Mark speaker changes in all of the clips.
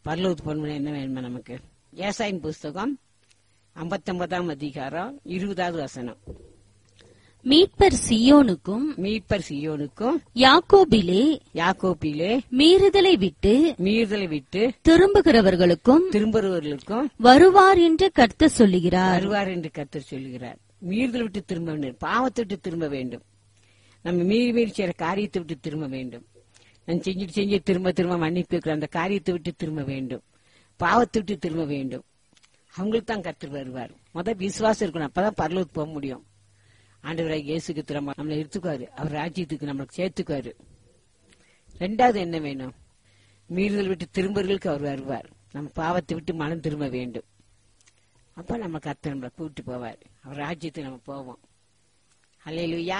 Speaker 1: பரலோகத்து பொன்மணி என்ன வேணுமா நமக்கு ஏசாயின் புஸ்தகம் ஐம்பத்தொன்பதாம் அதிகாரம் இருபதாவது வசனம்
Speaker 2: மீட்பர் சியோனுக்கும்
Speaker 1: மீட்பர் சியோனுக்கும்
Speaker 2: யாக்கோபிலே
Speaker 1: யாக்கோப்பிலே
Speaker 2: மீறுதலை விட்டு
Speaker 1: மீறுதலை விட்டு
Speaker 2: திரும்புகிறவர்களுக்கும்
Speaker 1: திரும்புகிறவர்களுக்கும்
Speaker 2: வருவார் என்று கர்த்தர் சொல்லுகிறார்
Speaker 1: வருவார் என்று கர்த்தர் சொல்கிறார் மீறுதல் விட்டு திரும்ப வேண்டும் பாவத்தை விட்டு திரும்ப வேண்டும் நம்ம மீறி மீறி செய்யற காரியத்தை விட்டு திரும்ப வேண்டும் நான் செஞ்சுட்டு செஞ்சு திரும்ப திரும்ப மன்னிப்பு கேட்கிற அந்த காரியத்தை விட்டு திரும்ப வேண்டும் பாவத்தை விட்டு திரும்ப வேண்டும் அவங்களுக்கு தான் கர்த்தர் வருவார் முத விசுவாசம் இருக்கணும் அப்பதான் பரலோகத்துக்கு போக முடியும் ஆண்டவராக இயேசுக்கு திரும்ப நம்மளை எடுத்துக்குவாரு அவர் ராஜ்யத்துக்கு நம்மளுக்கு சேர்த்துக்குவாரு ரெண்டாவது என்ன வேணும் மீறுதல் விட்டு திரும்பர்களுக்கு அவர் வருவார் நம்ம பாவத்தை விட்டு மனம் திரும்ப வேண்டும் அப்ப நம்ம கர்த்தர் நம்மளை கூப்பிட்டு போவார் அவர் ராஜ்யத்துக்கு நம்ம போவோம் அல்லேலூயா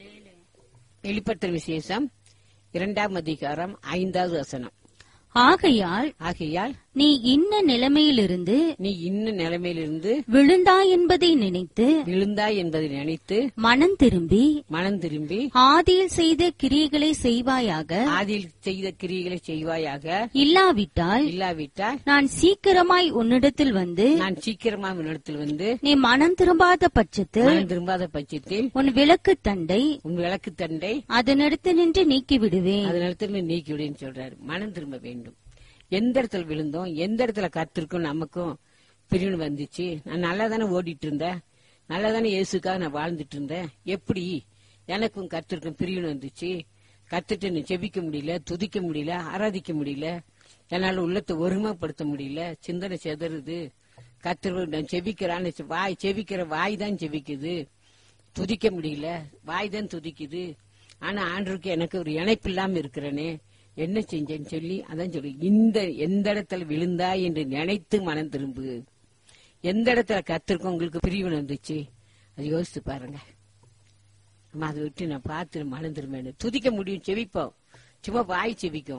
Speaker 1: வெளிப்படுத்தல் விசேஷம் இரண்டாம் அதிகாரம் ஐந்தாவது வசனம்
Speaker 2: ஆகையால்
Speaker 1: ஆகையால்
Speaker 2: நீ இன்ன நிலைமையிலிருந்து
Speaker 1: நீ இன்னும் நிலைமையிலிருந்து
Speaker 2: விழுந்தாய் என்பதை நினைத்து
Speaker 1: விழுந்தாய் என்பதை நினைத்து
Speaker 2: மனம் திரும்பி
Speaker 1: மனம் திரும்பி
Speaker 2: ஆதியில் செய்த கிரியைகளை செய்வாயாக
Speaker 1: ஆதியில் செய்த கிரியைகளை செய்வாயாக
Speaker 2: இல்லாவிட்டால்
Speaker 1: இல்லாவிட்டால்
Speaker 2: நான் சீக்கிரமாய் உன்னிடத்தில் வந்து
Speaker 1: நான் சீக்கிரமா உன்னிடத்தில் வந்து
Speaker 2: நீ மனம் திரும்பாத பட்சத்தில்
Speaker 1: மனம் திரும்பாத பட்சத்தில்
Speaker 2: உன் விளக்கு தண்டை
Speaker 1: உன் விளக்கு தண்டை
Speaker 2: அதனிடத்து நின்று நீக்கி விடுவேன்
Speaker 1: அதனிடத்துல நீக்கி விடுன்னு சொல்றாரு மனம் திரும்ப வேண்டும் எந்த இடத்துல விழுந்தோம் எந்த இடத்துல கத்திருக்கும் நமக்கும் பிரிவினை வந்துச்சு நான் நல்லா தானே ஓடிட்டு இருந்தேன் நல்லா தானே இயேசுக்காக நான் வாழ்ந்துட்டு இருந்தேன் எப்படி எனக்கும் கத்திருக்கும் பிரிவினை வந்துச்சு கத்துட்டு நீ செபிக்க முடியல துதிக்க முடியல ஆராதிக்க முடியல என்னால உள்ளத்தை ஒருமைப்படுத்த முடியல சிந்தனை செதறுது கத்திர நான் செபிக்கிறான்னு வாய் செபிக்கிற வாய் தான் செபிக்குது துதிக்க முடியல வாய் தான் துதிக்குது ஆனா ஆண்டருக்கு எனக்கு ஒரு இணைப்பு இல்லாம இருக்கிறேனே என்ன செஞ்சேன்னு சொல்லி அதான் சொல்லி இந்த எந்த இடத்துல விழுந்தாய் என்று நினைத்து மனம் திரும்பு எந்த இடத்துல கத்திருக்கோம் உங்களுக்கு பிரிவினை வந்துச்சு அது யோசித்து பாருங்க நம்ம அதை விட்டு நான் பார்த்து மனம் திரும்ப துதிக்க முடியும் செவிப்போம் சும்மா வாய் செவிக்கும்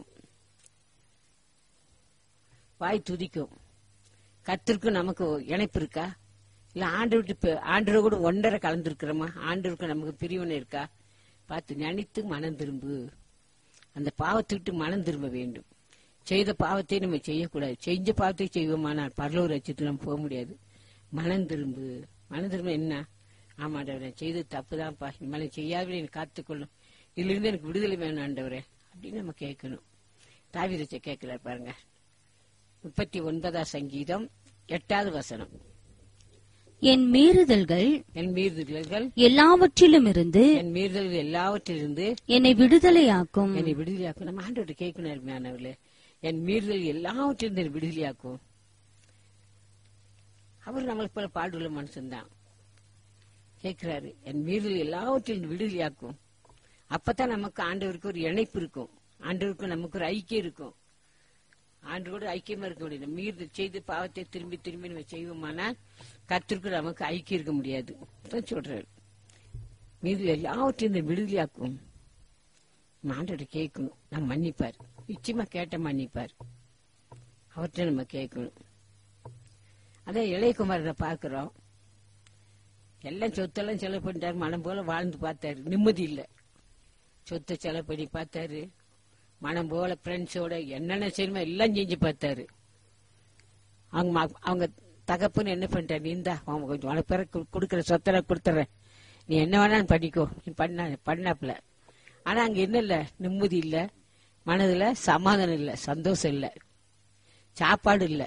Speaker 1: வாய் துதிக்கும் கத்திற்கும் நமக்கு இணைப்பு இருக்கா இல்ல ஆண்டு விட்டு ஆண்டு கூட ஒன்றரை கலந்துருக்கிறோமா ஆண்டவருக்கு நமக்கு பிரிவினை இருக்கா பார்த்து நினைத்து மனம் திரும்பு அந்த பாவத்தை விட்டு மனம் திரும்ப வேண்டும் செய்த பாவத்தை நம்ம செய்யக்கூடாது செஞ்ச பாவத்தை செய்வோமானால் பரலூர் லட்சத்தில் நம்ம போக முடியாது மனம் திரும்பு மனம் திரும்ப என்ன ஆமாண்டவர் நான் செய்தது தப்புதான்ப்பா இனிமேல் செய்யாத எனக்கு காத்துக்கொள்ளும் இதுல இருந்து எனக்கு விடுதலை வேணும் ஆண்டவரே அப்படின்னு நம்ம கேட்கணும் தாவிரச்ச கேட்கல பாருங்க முப்பத்தி ஒன்பதாம் சங்கீதம் எட்டாவது வசனம்
Speaker 2: என் மீறுதல்கள்
Speaker 1: என் மீறுதல்கள்
Speaker 2: எல்லாவற்றிலும் இருந்து
Speaker 1: என் மீறுதல்கள் எல்லாவற்றிலிருந்து
Speaker 2: என்னை விடுதலையாக்கும்
Speaker 1: என்னை விடுதலையாக்கும் நம்ம ஆண்டோட கேட்கணும் அருமையானவர்களே என் மீறுதல் எல்லாவற்றிலிருந்து என்னை விடுதலையாக்கும் அவர் நம்மளுக்கு போல பாடுள்ள மனுஷன்தான் கேட்கிறாரு என் மீறுதல் எல்லாவற்றிலும் விடுதலையாக்கும் அப்பதான் நமக்கு ஆண்டவருக்கு ஒரு இணைப்பு இருக்கும் ஆண்டவருக்கும் நமக்கு ஒரு ஐக்கியம் இருக்கும் ஆண்டு கூட ஐக்கியமா இருக்க முடியாது மீறுதல் செய்து பாவத்தை திரும்பி திரும்பி நம்ம செய்வோமானா கத்திற்கு நமக்கு ஐக்கியம் இருக்க முடியாது தான் சொல்றாரு மீது எல்லாவற்றையும் இந்த விடுதலையாக்கும் ஆண்டோட கேட்கணும் நம்ம மன்னிப்பார் நிச்சயமா கேட்ட மன்னிப்பார் அவர்கிட்ட நம்ம கேட்கணும் அதான் இளையகுமாரனை பார்க்கிறோம் எல்லாம் சொத்தெல்லாம் செலவு பண்ணிட்டாரு மனம் போல வாழ்ந்து பார்த்தாரு நிம்மதி இல்ல சொத்தை செலவு பண்ணி பார்த்தாரு மனம் போல ஃப்ரெண்ட்ஸோட என்னென்ன செய்யணுமோ எல்லாம் செஞ்சு பார்த்தாரு அவங்க ம- அவங்க தகப்புன்னு என்ன பண்ணிட்டாரு நீ இந்தா அவங்க கொஞ்சம் உனக்கு பிறகு கொடுக்குற சொத்தை கொடுத்துறேன் நீ என்ன வேணாலும் பண்ணிக்கோ நீ பண்ண பண்ணாப்புல ஆனா அங்க என்ன இல்ல நிம்மதி இல்ல மனதுல சமாதானம் இல்ல சந்தோஷம் இல்ல சாப்பாடு இல்ல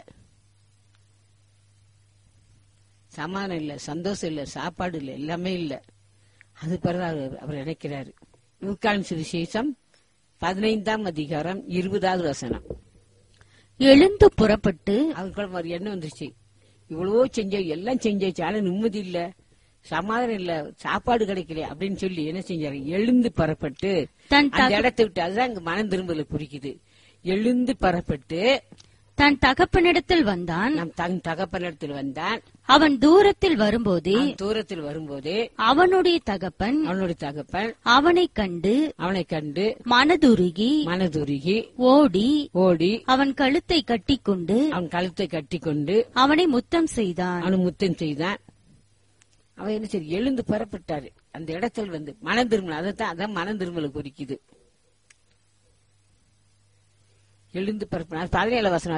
Speaker 1: சமாதானம் இல்ல சந்தோஷம் இல்ல சாப்பாடு இல்ல எல்லாமே இல்ல அது பிறகு அவர் அவர் நினைக்கிறாரு நூக்கான் சுவிசேஷம் பதினைந்தாம் அதிகாரம் இருபதாவது வசனம்
Speaker 2: எழுந்து புறப்பட்டு
Speaker 1: அவருக்குள்ள ஒரு எண்ணம் வந்துருச்சு இவ்வளவோ செஞ்ச எல்லாம் செஞ்சாச்சு ஆனா நிம்மதி இல்ல சமாதானம் இல்ல சாப்பாடு கிடைக்கல அப்படின்னு சொல்லி என்ன செஞ்சாரு எழுந்து பரப்பட்டு
Speaker 2: தன்
Speaker 1: அந்த இடத்தை விட்டு அதுதான் இங்க மனம் திரும்பல குறிக்குது எழுந்து பரப்பட்டு
Speaker 2: தன் தகப்பனிடத்தில் வந்தான்
Speaker 1: நம் தன் தகப்பனிடத்தில் வந்தான்
Speaker 2: அவன் தூரத்தில் வரும்போதே
Speaker 1: அவன் தூரத்தில் வரும்போது
Speaker 2: அவனுடைய தகப்பன்
Speaker 1: அவனுடைய தகப்பன்
Speaker 2: அவனைக் கண்டு
Speaker 1: அவனை கண்டு
Speaker 2: மனதுருகி
Speaker 1: மனதுருகி
Speaker 2: ஓடி
Speaker 1: ஓடி
Speaker 2: அவன் கழுத்தை கட்டிக்கொண்டு
Speaker 1: அவன் கழுத்தை கட்டிக்கொண்டு
Speaker 2: அவனை முத்தம் செய்தான்
Speaker 1: அவனு முத்தம் செய்தான் அவன் என்ன சரி எழுந்து புறப்பட்டாரு அந்த இடத்தில் வந்து மனம் திரும்பல அதைத்தான் அதான் மனம் திரும்பல குறிக்குது எழுந்து புறப்பட்டார் பதினேழு வசனம்